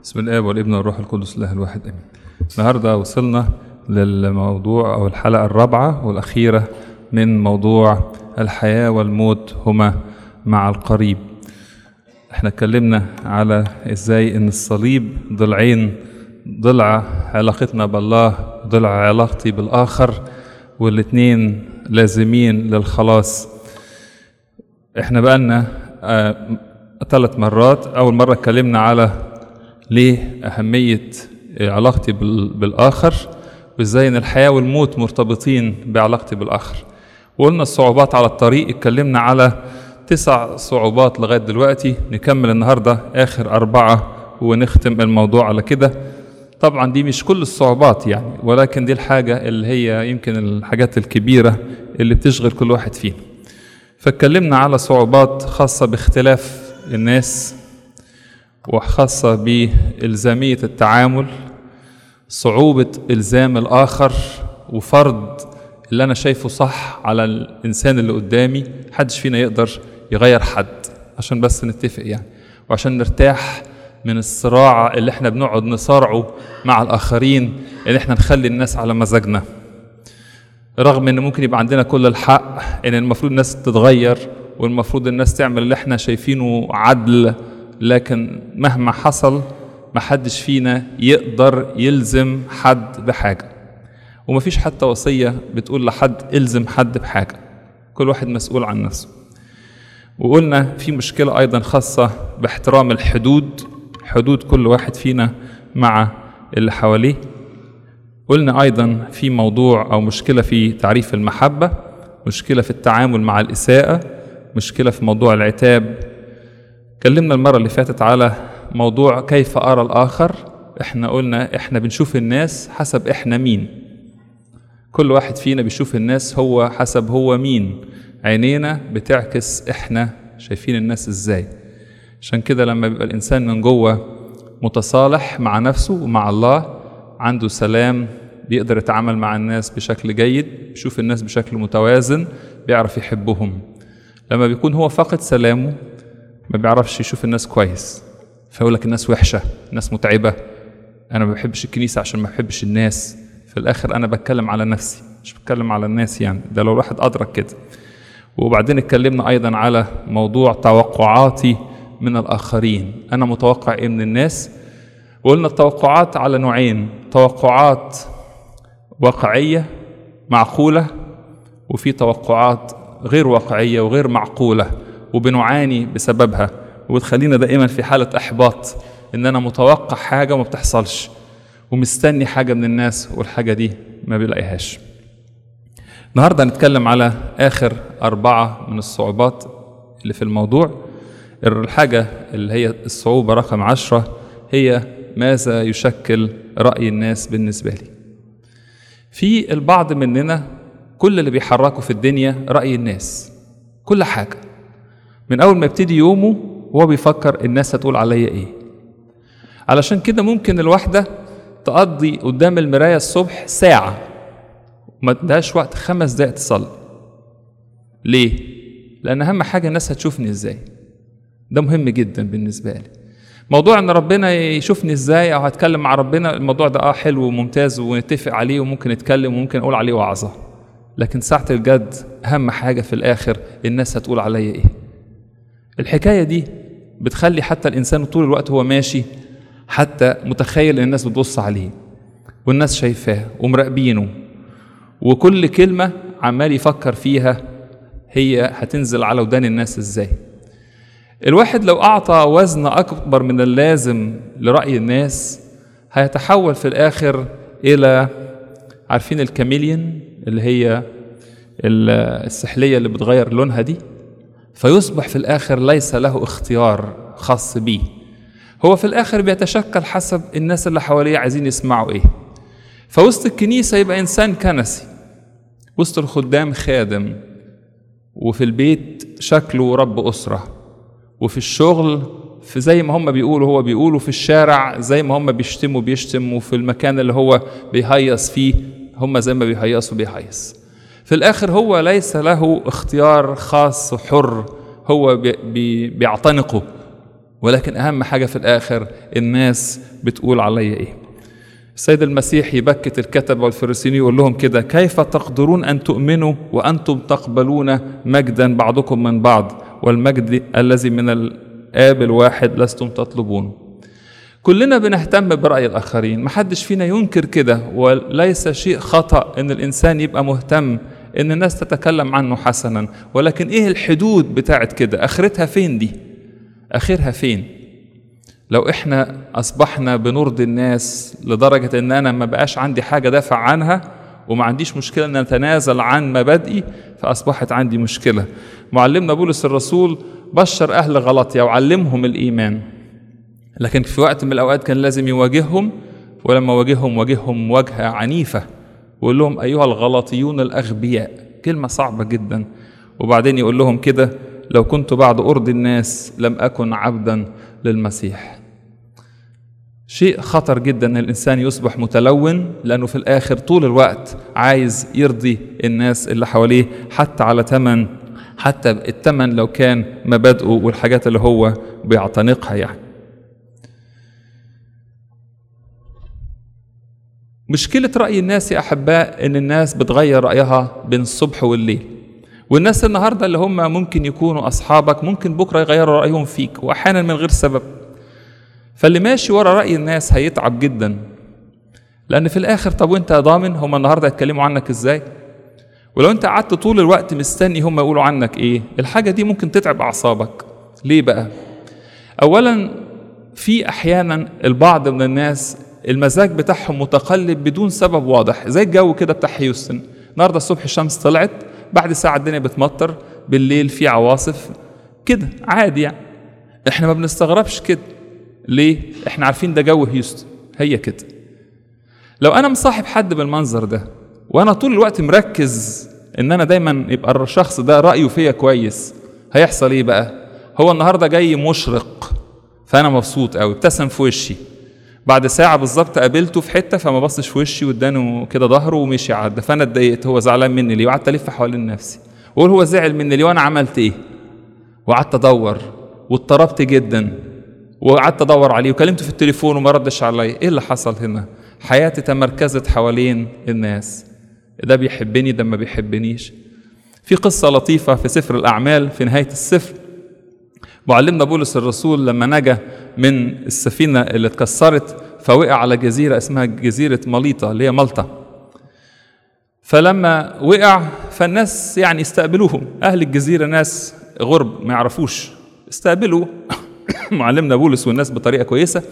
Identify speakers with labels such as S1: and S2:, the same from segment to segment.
S1: بسم الله والابن والروح القدس الله الواحد امين. النهارده وصلنا للموضوع او الحلقه الرابعه والاخيره من موضوع الحياه والموت هما مع القريب. احنا اتكلمنا على ازاي ان الصليب ضلعين ضلع علاقتنا بالله ضلع علاقتي بالاخر والاتنين لازمين للخلاص احنا بقالنا آه ثلاث مرات اول مره اتكلمنا على ليه اهميه علاقتي بالاخر وازاي ان الحياه والموت مرتبطين بعلاقتي بالاخر وقلنا الصعوبات على الطريق اتكلمنا على تسع صعوبات لغايه دلوقتي نكمل النهارده اخر اربعه ونختم الموضوع على كده طبعا دي مش كل الصعوبات يعني ولكن دي الحاجه اللي هي يمكن الحاجات الكبيره اللي بتشغل كل واحد فينا فاتكلمنا على صعوبات خاصه باختلاف الناس وخاصة بإلزامية التعامل صعوبة إلزام الآخر وفرض اللي أنا شايفه صح على الإنسان اللي قدامي محدش فينا يقدر يغير حد عشان بس نتفق يعني وعشان نرتاح من الصراع اللي احنا بنقعد نصارعه مع الآخرين إن احنا نخلي الناس على مزاجنا رغم ان ممكن يبقى عندنا كل الحق ان المفروض الناس تتغير والمفروض الناس تعمل اللي احنا شايفينه عدل لكن مهما حصل محدش فينا يقدر يلزم حد بحاجة ومفيش حتى وصية بتقول لحد الزم حد بحاجة كل واحد مسؤول عن نفسه وقلنا في مشكلة أيضا خاصة باحترام الحدود حدود كل واحد فينا مع اللي حواليه قلنا أيضا في موضوع أو مشكلة في تعريف المحبة مشكلة في التعامل مع الإساءة مشكلة في موضوع العتاب اتكلمنا المرة اللي فاتت على موضوع كيف أرى الآخر احنا قلنا احنا بنشوف الناس حسب احنا مين كل واحد فينا بيشوف الناس هو حسب هو مين عينينا بتعكس احنا شايفين الناس ازاي عشان كده لما بيبقى الإنسان من جوه متصالح مع نفسه ومع الله عنده سلام بيقدر يتعامل مع الناس بشكل جيد بيشوف الناس بشكل متوازن بيعرف يحبهم لما بيكون هو فاقد سلامه ما بيعرفش يشوف الناس كويس فيقول لك الناس وحشه الناس متعبه انا ما بحبش الكنيسه عشان ما بحبش الناس في الاخر انا بتكلم على نفسي مش بتكلم على الناس يعني ده لو الواحد ادرك كده وبعدين اتكلمنا ايضا على موضوع توقعاتي من الاخرين انا متوقع ايه من الناس وقلنا التوقعات على نوعين توقعات واقعيه معقوله وفي توقعات غير واقعيه وغير معقوله وبنعاني بسببها وتخلينا دائما في حالة إحباط إن أنا متوقع حاجة وما بتحصلش ومستني حاجة من الناس والحاجة دي ما بيلاقيهاش النهاردة هنتكلم على آخر أربعة من الصعوبات اللي في الموضوع الحاجة اللي هي الصعوبة رقم عشرة هي ماذا يشكل رأي الناس بالنسبة لي في البعض مننا كل اللي بيحركه في الدنيا رأي الناس كل حاجة من أول ما يبتدي يومه وهو بيفكر الناس هتقول عليا إيه علشان كده ممكن الواحدة تقضي قدام المراية الصبح ساعة وما تدهاش وقت خمس دقايق تصلي ليه؟ لأن أهم حاجة الناس هتشوفني إزاي ده مهم جدا بالنسبة لي موضوع ان ربنا يشوفني ازاي او هتكلم مع ربنا الموضوع ده اه حلو وممتاز ونتفق عليه وممكن نتكلم وممكن اقول عليه وعظه لكن ساعه الجد اهم حاجه في الاخر الناس هتقول عليا ايه الحكاية دي بتخلي حتى الإنسان طول الوقت هو ماشي حتى متخيل إن الناس بتبص عليه والناس شايفاه ومراقبينه وكل كلمة عمال يفكر فيها هي هتنزل على ودان الناس إزاي الواحد لو أعطى وزن أكبر من اللازم لرأي الناس هيتحول في الآخر إلى عارفين الكاميليون اللي هي السحلية اللي بتغير لونها دي فيصبح في الآخر ليس له اختيار خاص بيه هو في الآخر بيتشكل حسب الناس اللي حواليه عايزين يسمعوا إيه فوسط الكنيسة يبقى إنسان كنسي وسط الخدام خادم وفي البيت شكله رب أسرة وفي الشغل في زي ما هم بيقولوا هو بيقولوا في الشارع زي ما هم بيشتموا بيشتم وفي المكان اللي هو بيهيص فيه هم زي ما بيهيصوا بيهيص في الآخر هو ليس له اختيار خاص حر هو بي بي بيعتنقه ولكن أهم حاجة في الآخر الناس بتقول عليا ايه السيد المسيح يبكت الكتبة والفريسيين يقول لهم كده كيف تقدرون أن تؤمنوا وأنتم تقبلون مجدا بعضكم من بعض والمجد الذي من الآب الواحد لستم تطلبونه كلنا بنهتم برأي الآخرين محدش فينا ينكر كده وليس شيء خطأ إن الإنسان يبقى مهتم إن الناس تتكلم عنه حسنا ولكن إيه الحدود بتاعت كده آخرتها فين دي آخرها فين لو إحنا أصبحنا بنرضي الناس لدرجة إن أنا ما بقاش عندي حاجة دافع عنها وما عنديش مشكلة أن أتنازل عن مبادئي فأصبحت عندي مشكلة معلمنا بولس الرسول بشر أهل غلطية وعلمهم الإيمان لكن في وقت من الأوقات كان لازم يواجههم ولما واجههم واجههم مواجهة عنيفة ويقول لهم أيها الغلطيون الأغبياء كلمة صعبة جدا وبعدين يقول لهم كده لو كنت بعد أرض الناس لم أكن عبدا للمسيح شيء خطر جدا ان الانسان يصبح متلون لانه في الاخر طول الوقت عايز يرضي الناس اللي حواليه حتى على ثمن حتى الثمن لو كان مبادئه والحاجات اللي هو بيعتنقها يعني مشكلة رأي الناس يا أحباء إن الناس بتغير رأيها بين الصبح والليل والناس النهاردة اللي هم ممكن يكونوا أصحابك ممكن بكرة يغيروا رأيهم فيك وأحيانا من غير سبب فاللي ماشي ورا رأي الناس هيتعب جدا لأن في الآخر طب وأنت ضامن هم النهاردة هيتكلموا عنك إزاي ولو أنت قعدت طول الوقت مستني هم يقولوا عنك إيه الحاجة دي ممكن تتعب أعصابك ليه بقى أولا في أحيانا البعض من الناس المزاج بتاعهم متقلب بدون سبب واضح زي الجو كده بتاع هيوستن النهارده الصبح الشمس طلعت بعد ساعة الدنيا بتمطر بالليل في عواصف كده عادي يعني احنا ما بنستغربش كده ليه؟ احنا عارفين ده جو هيوستن هي كده لو انا مصاحب حد بالمنظر ده وانا طول الوقت مركز ان انا دايما يبقى الشخص ده رايه فيا كويس هيحصل ايه بقى هو النهارده جاي مشرق فانا مبسوط قوي ابتسم في وشي بعد ساعة بالظبط قابلته في حتة فما بصش في وشي وادانه كده ظهره ومشي عدى فأنا اتضايقت هو زعلان مني ليه وقعدت ألف حوالين نفسي وأقول هو زعل مني ليه وأنا عملت إيه؟ وقعدت أدور واضطربت جدا وقعدت أدور عليه وكلمته في التليفون وما ردش عليا إيه اللي حصل هنا؟ حياتي تمركزت حوالين الناس ده بيحبني ده ما بيحبنيش في قصة لطيفة في سفر الأعمال في نهاية السفر معلمنا بولس الرسول لما نجا من السفينة اللي اتكسرت فوقع على جزيرة اسمها جزيرة ماليطا اللي هي مالطا فلما وقع فالناس يعني استقبلوهم أهل الجزيرة ناس غرب ما يعرفوش استقبلوا معلمنا بولس والناس بطريقة كويسة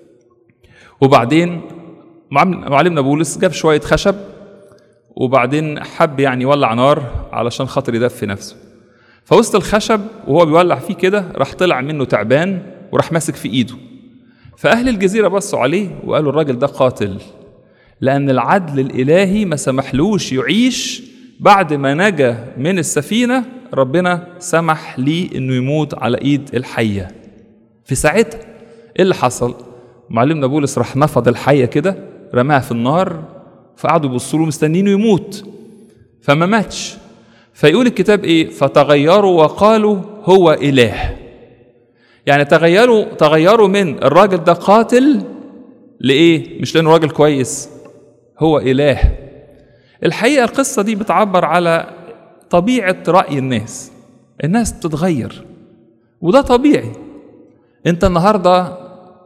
S1: وبعدين معلمنا بولس جاب شوية خشب وبعدين حب يعني يولع نار علشان خاطر يدفي نفسه فوسط الخشب وهو بيولع فيه كده راح طلع منه تعبان وراح ماسك في ايده فأهل الجزيرة بصوا عليه وقالوا الراجل ده قاتل لأن العدل الإلهي ما سمحلوش يعيش بعد ما نجا من السفينة ربنا سمح ليه إنه يموت على إيد الحية في ساعتها إيه اللي حصل؟ معلمنا بولس راح نفض الحية كده رماها في النار فقعدوا يبصوا له مستنينه يموت فما ماتش فيقول الكتاب ايه فتغيروا وقالوا هو اله يعني تغيروا تغيروا من الراجل ده قاتل لايه مش لانه راجل كويس هو اله الحقيقه القصه دي بتعبر على طبيعه راي الناس الناس بتتغير وده طبيعي انت النهارده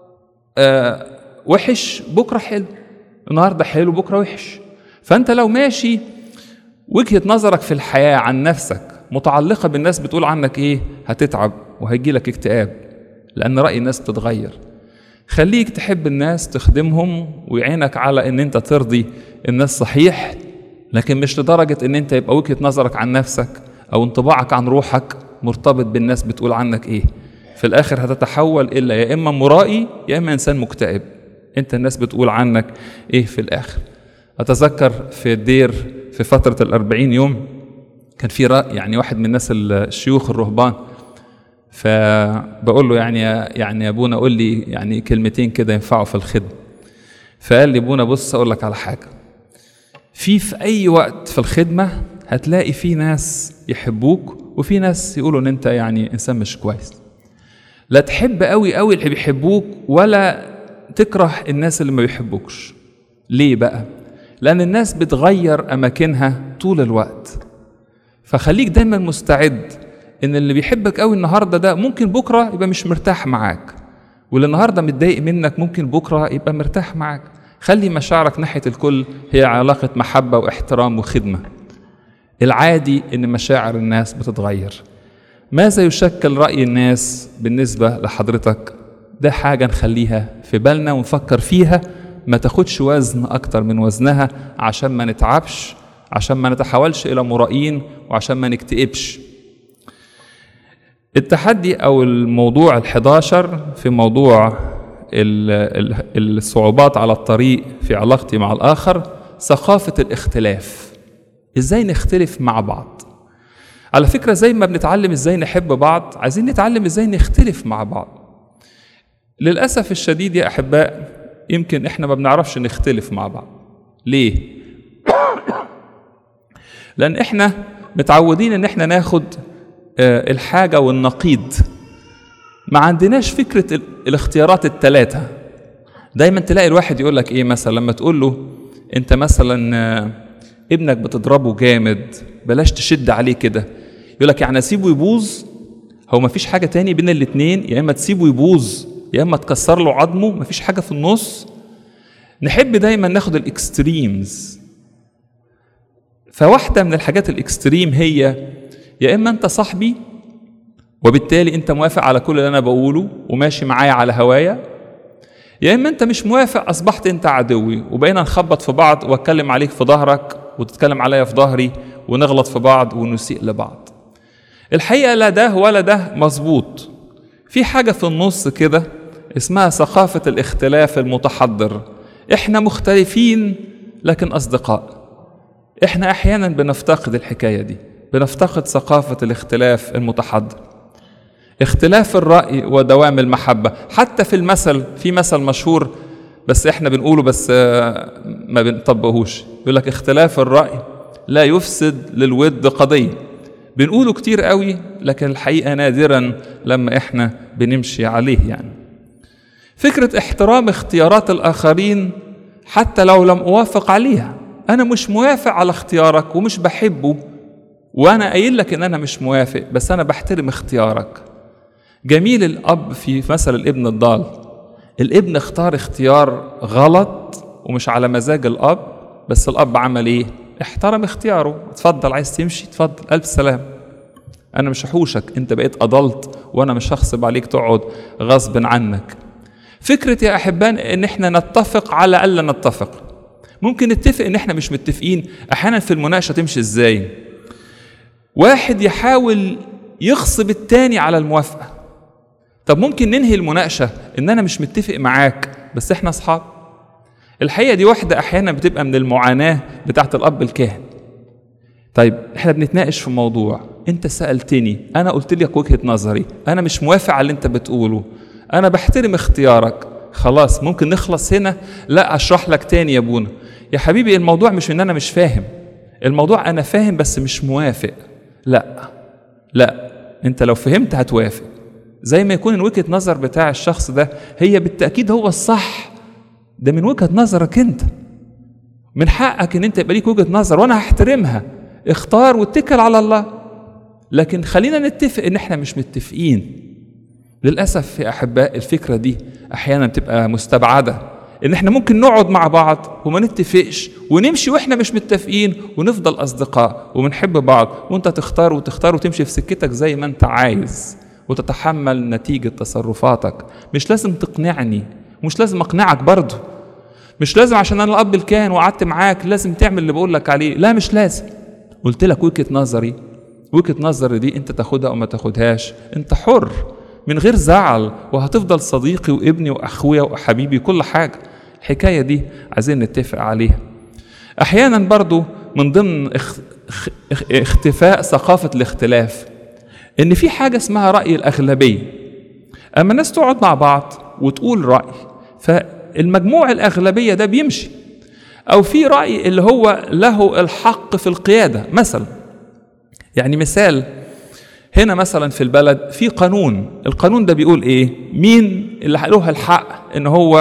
S1: آه وحش بكره حلو النهارده حلو بكره وحش فانت لو ماشي وجهة نظرك في الحياة عن نفسك متعلقة بالناس بتقول عنك ايه هتتعب وهيجي لك اكتئاب لأن رأي الناس بتتغير خليك تحب الناس تخدمهم ويعينك على ان انت ترضي الناس صحيح لكن مش لدرجة ان انت يبقى وجهة نظرك عن نفسك او انطباعك عن روحك مرتبط بالناس بتقول عنك ايه في الاخر هتتحول الى يا اما مرائي يا اما انسان مكتئب انت الناس بتقول عنك ايه في الاخر اتذكر في الدير في فترة الأربعين يوم كان في يعني واحد من الناس الشيوخ الرهبان فبقول له يعني يعني يا ابونا قول لي يعني كلمتين كده ينفعوا في الخدمة فقال لي ابونا بص اقول لك على حاجة في في اي وقت في الخدمة هتلاقي في ناس يحبوك وفي ناس يقولوا ان انت يعني انسان مش كويس لا تحب قوي قوي اللي بيحبوك ولا تكره الناس اللي ما بيحبوكش ليه بقى لان الناس بتغير اماكنها طول الوقت فخليك دايما مستعد ان اللي بيحبك قوي النهارده ده ممكن بكره يبقى مش مرتاح معاك واللي النهارده متضايق منك ممكن بكره يبقى مرتاح معاك خلي مشاعرك ناحيه الكل هي علاقه محبه واحترام وخدمه العادي ان مشاعر الناس بتتغير ماذا يشكل راي الناس بالنسبه لحضرتك ده حاجه نخليها في بالنا ونفكر فيها ما تاخدش وزن اكتر من وزنها عشان ما نتعبش عشان ما نتحولش الى مرائين وعشان ما نكتئبش التحدي او الموضوع ال11 في موضوع الصعوبات على الطريق في علاقتي مع الاخر ثقافه الاختلاف ازاي نختلف مع بعض على فكره زي ما بنتعلم ازاي نحب بعض عايزين نتعلم ازاي نختلف مع بعض للاسف الشديد يا احباء يمكن احنا ما بنعرفش نختلف مع بعض ليه لان احنا متعودين ان احنا ناخد الحاجه والنقيض ما عندناش فكره الاختيارات الثلاثه دايما تلاقي الواحد يقول لك ايه مثلا لما تقول له انت مثلا ابنك بتضربه جامد بلاش تشد عليه كده يقول لك يعني اسيبه يبوظ هو ما فيش حاجه تاني بين الاتنين يا اما تسيبه يبوظ يا اما تكسر له عظمه ما فيش حاجه في النص نحب دايما ناخد الاكستريمز فواحده من الحاجات الاكستريم هي يا اما انت صاحبي وبالتالي انت موافق على كل اللي انا بقوله وماشي معايا على هوايا يا اما انت مش موافق اصبحت انت عدوي وبقينا نخبط في بعض واتكلم عليك في ظهرك وتتكلم عليا في ظهري ونغلط في بعض ونسيء لبعض الحقيقه لا ده ولا ده مظبوط في حاجه في النص كده اسمها ثقافه الاختلاف المتحضر احنا مختلفين لكن اصدقاء احنا احيانا بنفتقد الحكايه دي بنفتقد ثقافه الاختلاف المتحضر اختلاف الراي ودوام المحبه حتى في المثل في مثل مشهور بس احنا بنقوله بس ما بنطبقهوش يقول لك اختلاف الراي لا يفسد للود قضيه بنقوله كتير قوي لكن الحقيقه نادرا لما احنا بنمشي عليه يعني فكره احترام اختيارات الاخرين حتى لو لم اوافق عليها انا مش موافق على اختيارك ومش بحبه وانا قايل لك ان انا مش موافق بس انا بحترم اختيارك جميل الاب في مثل الابن الضال الابن اختار اختيار غلط ومش على مزاج الاب بس الاب عمل ايه احترم اختياره اتفضل عايز تمشي اتفضل الف سلام انا مش هحوشك انت بقيت اضلت وانا مش هغصب عليك تقعد غصب عنك فكرة يا أحبان إن إحنا نتفق على ألا نتفق ممكن نتفق إن إحنا مش متفقين أحيانا في المناقشة تمشي إزاي واحد يحاول يغصب التاني على الموافقة طب ممكن ننهي المناقشة إن أنا مش متفق معاك بس إحنا أصحاب الحقيقة دي واحدة أحيانا بتبقى من المعاناة بتاعت الأب الكاهن طيب إحنا بنتناقش في موضوع أنت سألتني أنا قلت لك وجهة نظري أنا مش موافق على اللي أنت بتقوله أنا بحترم اختيارك خلاص ممكن نخلص هنا لا أشرح لك تاني يا أبونا يا حبيبي الموضوع مش إن أنا مش فاهم الموضوع أنا فاهم بس مش موافق لا لا أنت لو فهمت هتوافق زي ما يكون وجهة نظر بتاع الشخص ده هي بالتأكيد هو الصح ده من وجهة نظرك أنت من حقك ان انت يبقى ليك وجهه نظر وانا هحترمها اختار واتكل على الله لكن خلينا نتفق ان احنا مش متفقين للاسف يا احباء الفكره دي احيانا بتبقى مستبعده ان احنا ممكن نقعد مع بعض وما نتفقش ونمشي واحنا مش متفقين ونفضل اصدقاء وبنحب بعض وانت تختار وتختار وتمشي في سكتك زي ما انت عايز وتتحمل نتيجه تصرفاتك مش لازم تقنعني مش لازم اقنعك برضه مش لازم عشان انا الاب الكاهن وقعدت معاك لازم تعمل اللي بقول لك عليه لا مش لازم قلت لك وجهه نظري وجهه نظري دي انت تاخدها او ما تاخدهاش انت حر من غير زعل وهتفضل صديقي وابني واخويا وحبيبي كل حاجه الحكايه دي عايزين نتفق عليها احيانا برضو من ضمن اخ... اخ... اختفاء ثقافه الاختلاف ان في حاجه اسمها راي الاغلبيه اما الناس تقعد مع بعض وتقول راي فالمجموع الاغلبيه ده بيمشي او في راي اللي هو له الحق في القياده مثلا يعني مثال هنا مثلا في البلد في قانون القانون ده بيقول ايه مين اللي له الحق ان هو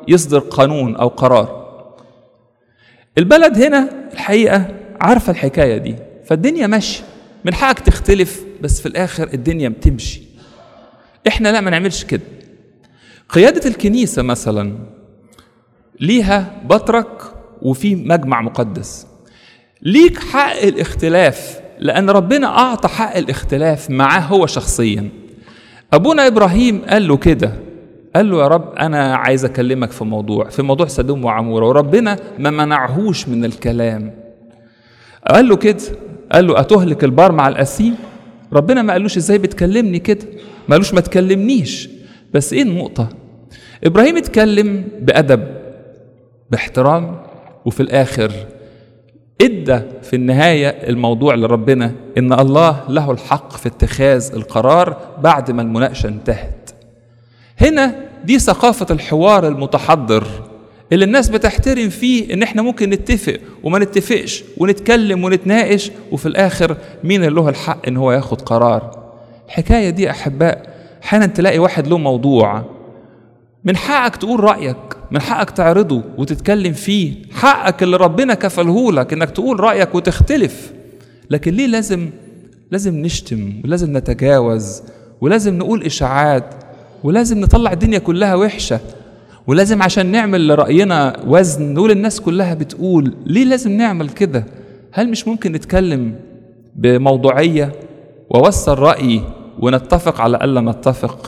S1: يصدر قانون او قرار البلد هنا الحقيقه عارفه الحكايه دي فالدنيا ماشيه من حقك تختلف بس في الاخر الدنيا بتمشي احنا لا ما نعملش كده قياده الكنيسه مثلا ليها بطرك وفي مجمع مقدس ليك حق الاختلاف لان ربنا اعطى حق الاختلاف معاه هو شخصيا ابونا ابراهيم قال له كده قال له يا رب انا عايز اكلمك في موضوع في موضوع سدوم وعموره وربنا ما منعهوش من الكلام قال له كده قال له اتهلك البار مع الاثيم ربنا ما قالوش ازاي بتكلمني كده ما قالوش ما تكلمنيش بس ايه النقطه ابراهيم اتكلم بادب باحترام وفي الاخر ادى في النهايه الموضوع لربنا ان الله له الحق في اتخاذ القرار بعد ما المناقشه انتهت هنا دي ثقافه الحوار المتحضر اللي الناس بتحترم فيه ان احنا ممكن نتفق وما نتفقش ونتكلم ونتناقش وفي الاخر مين اللي له الحق ان هو ياخد قرار الحكايه دي احباء احيانا تلاقي واحد له موضوع من حقك تقول رايك من حقك تعرضه وتتكلم فيه حقك اللي ربنا كفلهولك انك تقول رايك وتختلف لكن ليه لازم لازم نشتم ولازم نتجاوز ولازم نقول اشاعات ولازم نطلع الدنيا كلها وحشه ولازم عشان نعمل لرأينا وزن نقول الناس كلها بتقول ليه لازم نعمل كده هل مش ممكن نتكلم بموضوعية ووصل رأيي ونتفق على ألا نتفق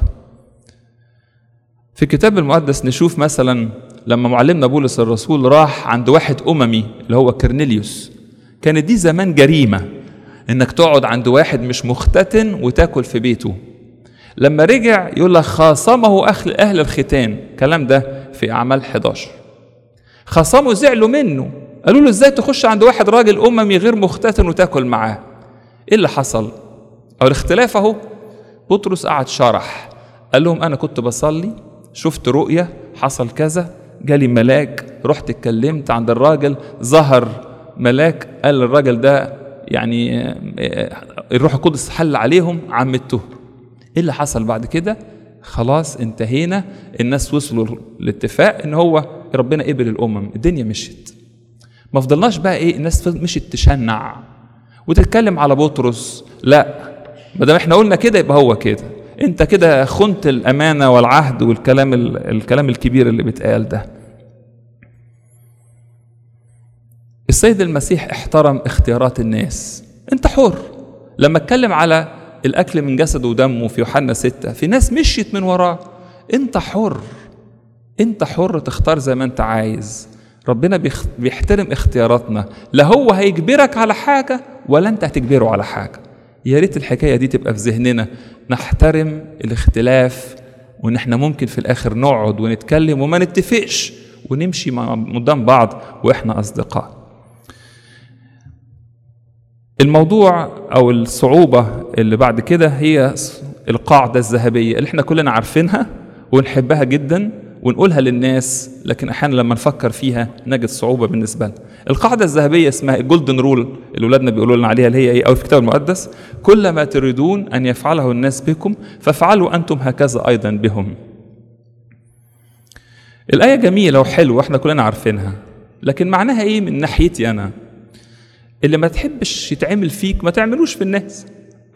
S1: في الكتاب المقدس نشوف مثلا لما معلمنا بولس الرسول راح عند واحد أممي اللي هو كرنيليوس كانت دي زمان جريمة انك تقعد عند واحد مش مختتن وتاكل في بيته لما رجع يقول لك خاصمه أهل, أهل الختان الكلام ده في أعمال 11 خاصموا زعلوا منه قالوا له ازاي تخش عند واحد راجل أممي غير مختتن وتاكل معاه ايه اللي حصل او الاختلاف اهو بطرس قعد شرح قال لهم انا كنت بصلي شفت رؤية حصل كذا جالي ملاك رحت اتكلمت عند الراجل ظهر ملاك قال الراجل ده يعني الروح القدس حل عليهم عمته ايه اللي حصل بعد كده خلاص انتهينا الناس وصلوا لاتفاق ان هو ربنا قبل الامم الدنيا مشيت ما فضلناش بقى ايه الناس مشيت تشنع وتتكلم على بطرس لا ما دام احنا قلنا كده يبقى هو كده انت كده خنت الامانه والعهد والكلام الكلام الكبير اللي بيتقال ده السيد المسيح احترم اختيارات الناس انت حر لما اتكلم على الاكل من جسده ودمه في يوحنا ستة في ناس مشيت من وراه انت حر انت حر تختار زي ما انت عايز ربنا بيحترم اختياراتنا لا هو هيجبرك على حاجة ولا انت هتجبره على حاجة يا ريت الحكاية دي تبقى في ذهننا نحترم الاختلاف وان احنا ممكن في الاخر نقعد ونتكلم وما نتفقش ونمشي قدام بعض واحنا اصدقاء الموضوع او الصعوبة اللي بعد كده هي القاعدة الذهبية اللي احنا كلنا عارفينها ونحبها جدا ونقولها للناس لكن احيانا لما نفكر فيها نجد صعوبة بالنسبة لنا القاعدة الذهبية اسمها الجولدن رول اللي اولادنا بيقولوا لنا عليها اللي هي ايه او في الكتاب المقدس كل ما تريدون ان يفعله الناس بكم فافعلوا انتم هكذا ايضا بهم الآية جميلة وحلوة احنا كلنا عارفينها لكن معناها ايه من ناحيتي انا اللي ما تحبش يتعمل فيك ما تعملوش في الناس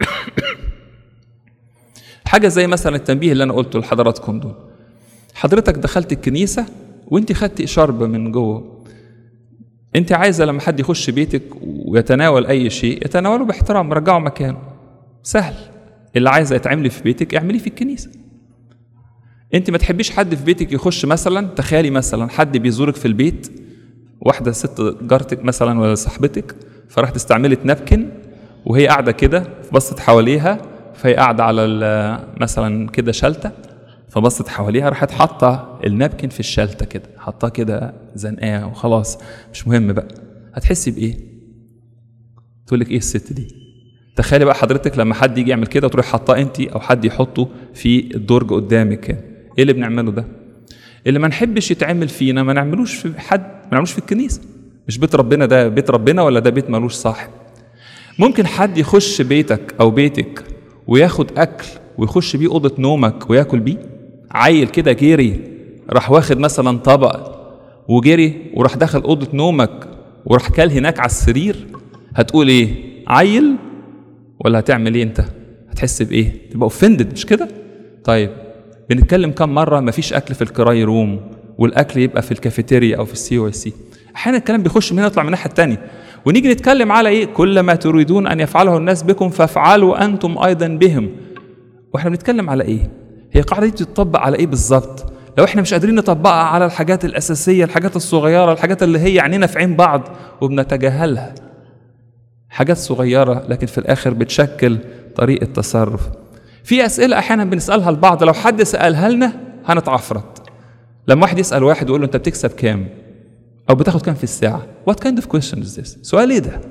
S1: حاجة زي مثلا التنبيه اللي أنا قلته لحضراتكم دول حضرتك دخلت الكنيسة وانت خدت شرب من جوه انت عايزة لما حد يخش بيتك ويتناول أي شيء يتناوله باحترام رجعه مكانه سهل اللي عايزة يتعملي في بيتك اعمليه في الكنيسة انت ما تحبيش حد في بيتك يخش مثلا تخيلي مثلا حد بيزورك في البيت واحدة ست جارتك مثلا ولا صاحبتك فراح استعملت نابكن وهي قاعدة كده بصت حواليها فهي قاعدة على مثلا كده شلتة فبصت حواليها راحت حاطة النابكن في الشلتة كده حطاه كده زنقاه وخلاص مش مهم بقى هتحسي بإيه؟ تقول لك إيه الست دي؟ تخيلي بقى حضرتك لما حد يجي يعمل كده وتروح حاطاه أنت أو حد يحطه في الدرج قدامك كده إيه اللي بنعمله ده؟ اللي ما نحبش يتعمل فينا ما نعملوش في حد ما نعملوش في الكنيسة مش بيت ربنا ده بيت ربنا ولا ده بيت ملوش صاحب ممكن حد يخش بيتك او بيتك وياخد اكل ويخش بيه اوضه نومك وياكل بيه عيل كده جيري راح واخد مثلا طبق وجري وراح دخل اوضه نومك وراح كل هناك على السرير هتقول ايه عيل ولا هتعمل ايه انت هتحس بايه تبقى اوفندد مش كده طيب بنتكلم كم مره مفيش اكل في الكراي روم والاكل يبقى في الكافيتيريا او في السي او سي احيانا الكلام بيخش من هنا يطلع من الناحيه الثانيه ونيجي نتكلم على ايه كل ما تريدون ان يفعله الناس بكم فافعلوا انتم ايضا بهم واحنا بنتكلم على ايه هي القاعده دي بتطبق على ايه بالظبط لو احنا مش قادرين نطبقها على الحاجات الاساسيه الحاجات الصغيره الحاجات اللي هي عينينا في عين بعض وبنتجاهلها حاجات صغيره لكن في الاخر بتشكل طريقه تصرف في اسئله احيانا بنسالها لبعض لو حد سالها لنا هنتعفرت لما واحد يسال واحد ويقول له انت بتكسب كام او بتاخد كام في الساعه وات كايند اوف كويشن از ذس سؤال ايه ده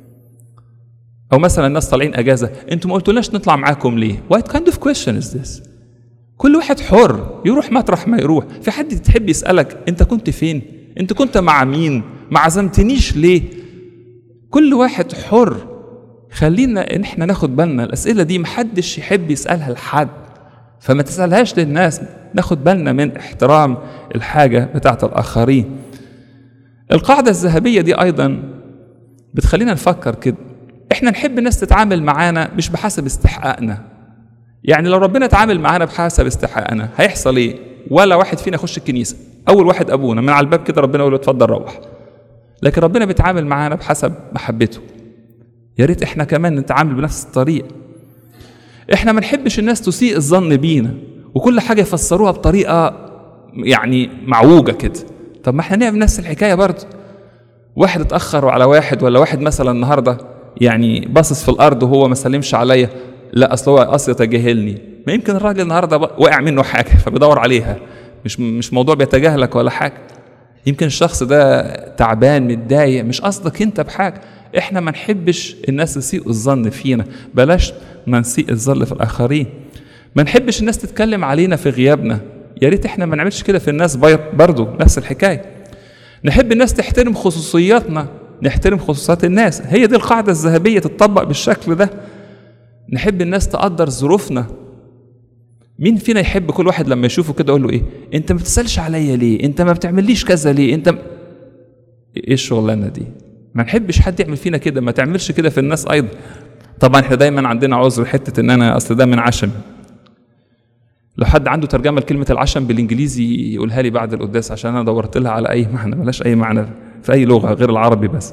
S1: او مثلا الناس طالعين اجازه انتوا ما قلتولناش نطلع معاكم ليه وات كايند اوف كويشن از ذس كل واحد حر يروح مطرح ما يروح في حد تحب يسالك انت كنت فين انت كنت مع مين ما عزمتنيش ليه كل واحد حر خلينا ان احنا ناخد بالنا الاسئله دي محدش يحب يسالها لحد فما تسالهاش للناس ناخد بالنا من احترام الحاجه بتاعت الاخرين القاعده الذهبيه دي ايضا بتخلينا نفكر كده احنا نحب الناس تتعامل معانا مش بحسب استحقاقنا يعني لو ربنا اتعامل معانا بحسب استحقاقنا هيحصل ايه ولا واحد فينا يخش الكنيسه اول واحد ابونا من على الباب كده ربنا يقول له اتفضل روح لكن ربنا بيتعامل معانا بحسب محبته يا ريت احنا كمان نتعامل بنفس الطريقه احنا ما نحبش الناس تسيء الظن بينا وكل حاجه يفسروها بطريقه يعني معوجه كده طب ما احنا نعمل نفس الحكايه برضه واحد اتاخر على واحد ولا واحد مثلا النهارده يعني باصص في الارض وهو ما سلمش عليا لا اصل هو اصل يتجاهلني ما يمكن الراجل النهارده وقع منه حاجه فبيدور عليها مش مش موضوع بيتجاهلك ولا حاجه يمكن الشخص ده تعبان متضايق مش قصدك انت بحاجه احنا ما نحبش الناس تسيء الظن فينا بلاش ما نسيء الظن في الاخرين ما نحبش الناس تتكلم علينا في غيابنا يا ريت احنا ما نعملش كده في الناس برضه نفس الحكايه نحب الناس تحترم خصوصياتنا نحترم خصوصيات الناس هي دي القاعده الذهبيه تتطبق بالشكل ده نحب الناس تقدر ظروفنا مين فينا يحب كل واحد لما يشوفه كده يقول له ايه انت ما بتسالش عليا ليه انت ما بتعمليش كذا ليه انت م... ايه الشغلانه دي ما نحبش حد يعمل فينا كده ما تعملش كده في الناس ايضا طبعا احنا دايما عندنا عذر حته ان انا اصل ده من عشم لو حد عنده ترجمه لكلمه العشم بالانجليزي يقولها لي بعد القداس عشان انا دورت لها على اي معنى ملاش اي معنى في اي لغه غير العربي بس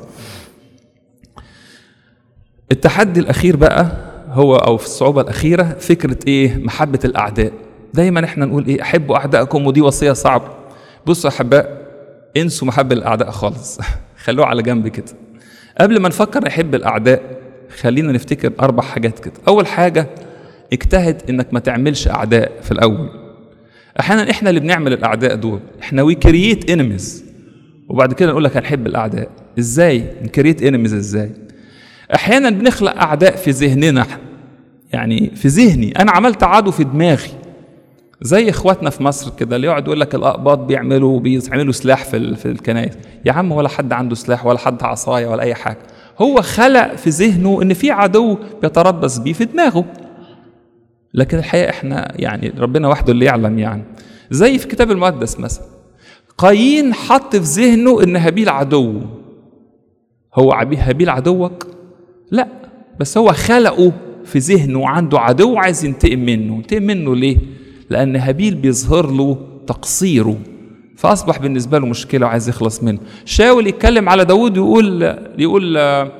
S1: التحدي الاخير بقى هو او في الصعوبه الاخيره فكره ايه محبه الاعداء دايما احنا نقول ايه احبوا اعدائكم ودي وصيه صعبه بصوا يا احباء انسوا محبه الاعداء خالص خلوه على جنب كده قبل ما نفكر نحب الاعداء خلينا نفتكر اربع حاجات كده اول حاجه اجتهد انك ما تعملش اعداء في الاول احيانا احنا اللي بنعمل الاعداء دول احنا وي كرييت انيميز وبعد كده نقول لك هنحب الاعداء ازاي نكريت انيميز ازاي احيانا بنخلق اعداء في ذهننا يعني في ذهني انا عملت عدو في دماغي زي اخواتنا في مصر كده اللي يقعد يقول لك الاقباط بيعملوا بيعملوا سلاح في في الكنائس يا عم ولا حد عنده سلاح ولا حد عصايه ولا اي حاجه هو خلق في ذهنه ان في عدو بيتربص بيه في دماغه لكن الحقيقه احنا يعني ربنا وحده اللي يعلم يعني زي في الكتاب المقدس مثلا قايين حط في ذهنه ان هابيل عدو هو هابيل عدوك لا بس هو خلقه في ذهنه عنده عدو عايز ينتقم منه ينتقم منه ليه لان هابيل بيظهر له تقصيره فاصبح بالنسبه له مشكله وعايز يخلص منه شاول يتكلم على داود يقول يقول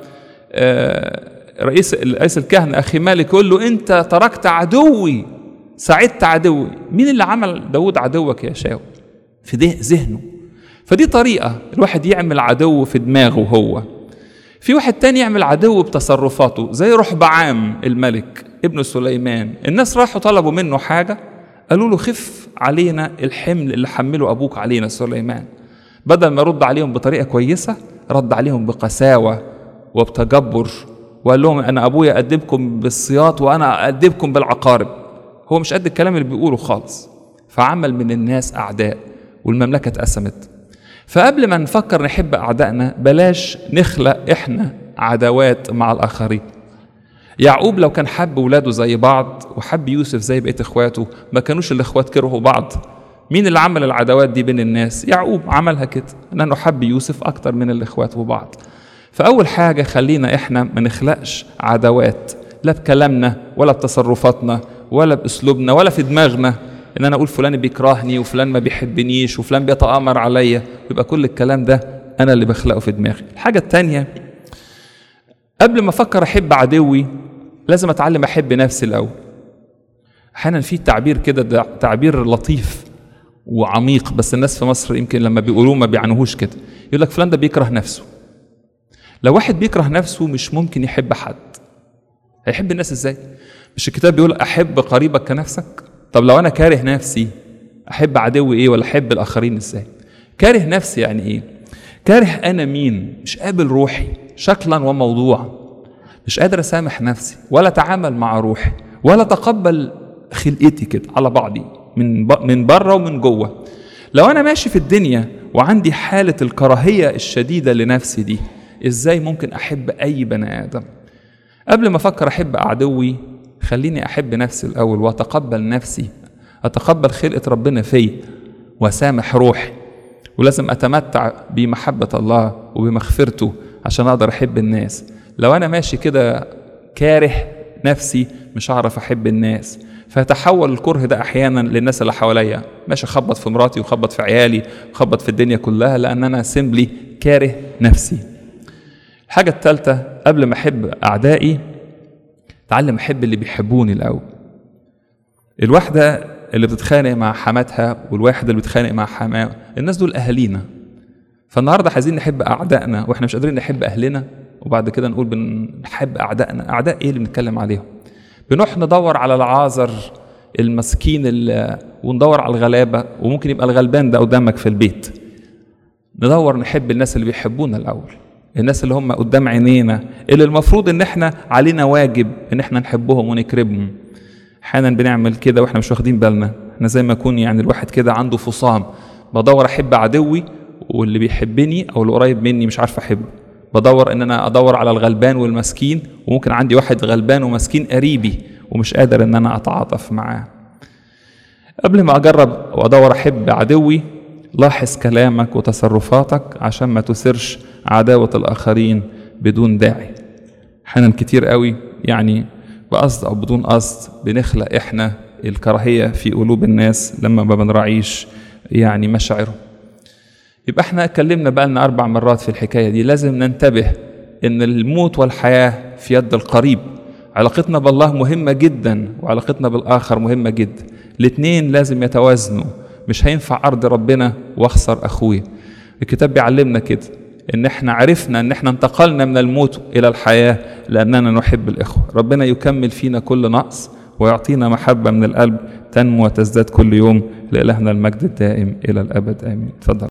S1: رئيس رئيس الكهنه اخي مالك يقول له انت تركت عدوي ساعدت عدوي مين اللي عمل داود عدوك يا شاول في ذهنه فدي طريقه الواحد يعمل عدو في دماغه هو في واحد تاني يعمل عدو بتصرفاته زي رحبعام الملك ابن سليمان الناس راحوا طلبوا منه حاجة قالوا له خف علينا الحمل اللي حمله أبوك علينا سليمان بدل ما يرد عليهم بطريقة كويسة رد عليهم بقساوة وبتجبر وقال لهم أنا أبويا أدبكم بالسياط وأنا أدبكم بالعقارب هو مش قد الكلام اللي بيقوله خالص فعمل من الناس أعداء والمملكة اتقسمت فقبل ما نفكر نحب أعدائنا بلاش نخلق إحنا عداوات مع الآخرين يعقوب لو كان حب ولاده زي بعض وحب يوسف زي بقية إخواته ما كانوش الإخوات كرهوا بعض مين اللي عمل العداوات دي بين الناس يعقوب عملها كده لانه حب يوسف اكتر من الاخوات وبعض فاول حاجه خلينا احنا ما نخلقش عداوات لا بكلامنا ولا بتصرفاتنا ولا باسلوبنا ولا في دماغنا ان انا اقول فلان بيكرهني وفلان ما بيحبنيش وفلان بيتامر عليا يبقى كل الكلام ده انا اللي بخلقه في دماغي الحاجه الثانيه قبل ما افكر احب عدوي لازم اتعلم احب نفسي الاول احيانا في تعبير كده ده تعبير لطيف وعميق بس الناس في مصر يمكن لما بيقولوه ما بيعنوهوش كده يقول لك فلان ده بيكره نفسه لو واحد بيكره نفسه مش ممكن يحب حد هيحب الناس ازاي مش الكتاب بيقول احب قريبك كنفسك طب لو انا كاره نفسي احب عدوي ايه ولا احب الاخرين ازاي كاره نفسي يعني ايه كاره انا مين مش قابل روحي شكلا وموضوعا مش قادر اسامح نفسي ولا اتعامل مع روحي ولا اتقبل خلقتي كده على بعضي من ب... من بره ومن جوه لو انا ماشي في الدنيا وعندي حاله الكراهيه الشديده لنفسي دي ازاي ممكن احب اي بني ادم قبل ما افكر احب عدوي خليني احب نفسي الاول واتقبل نفسي اتقبل خلقه ربنا فيا واسامح روحي ولازم اتمتع بمحبه الله وبمغفرته عشان اقدر احب الناس لو انا ماشي كده كاره نفسي مش هعرف احب الناس فيتحول الكره ده احيانا للناس اللي حواليا ماشي اخبط في مراتي وخبط في عيالي وخبط في الدنيا كلها لان انا سيمبلي كاره نفسي الحاجه الثالثه قبل ما احب اعدائي اتعلم احب اللي بيحبوني الاول الواحده اللي بتتخانق مع حماتها والواحد اللي بيتخانق مع حماه الناس دول اهالينا فالنهارده عايزين نحب اعدائنا واحنا مش قادرين نحب اهلنا وبعد كده نقول بنحب اعدائنا اعداء ايه اللي بنتكلم عليهم بنروح ندور على العازر المسكين وندور على الغلابه وممكن يبقى الغلبان ده قدامك في البيت ندور نحب الناس اللي بيحبونا الاول الناس اللي هم قدام عينينا اللي المفروض ان احنا علينا واجب ان احنا نحبهم ونكرمهم احيانا بنعمل كده واحنا مش واخدين بالنا احنا زي ما يكون يعني الواحد كده عنده فصام بدور احب عدوي واللي بيحبني او اللي قريب مني مش عارف احبه بدور ان انا ادور على الغلبان والمسكين وممكن عندي واحد غلبان ومسكين قريبي ومش قادر ان انا اتعاطف معاه قبل ما اجرب وادور احب عدوي لاحظ كلامك وتصرفاتك عشان ما تثيرش عداوة الآخرين بدون داعي أحيانا كتير قوي يعني بقصد أو بدون قصد بنخلق إحنا الكراهية في قلوب الناس لما ما بنراعيش يعني مشاعرهم يبقى احنا اتكلمنا بقى لنا أربع مرات في الحكاية دي لازم ننتبه إن الموت والحياة في يد القريب علاقتنا بالله مهمة جدا وعلاقتنا بالآخر مهمة جدا الاتنين لازم يتوازنوا مش هينفع أرض ربنا وأخسر أخويا الكتاب بيعلمنا كده ان احنا عرفنا ان احنا انتقلنا من الموت الى الحياه لاننا نحب الاخوه ربنا يكمل فينا كل نقص ويعطينا محبه من القلب تنمو وتزداد كل يوم لالهنا المجد الدائم الى الابد امين تفضل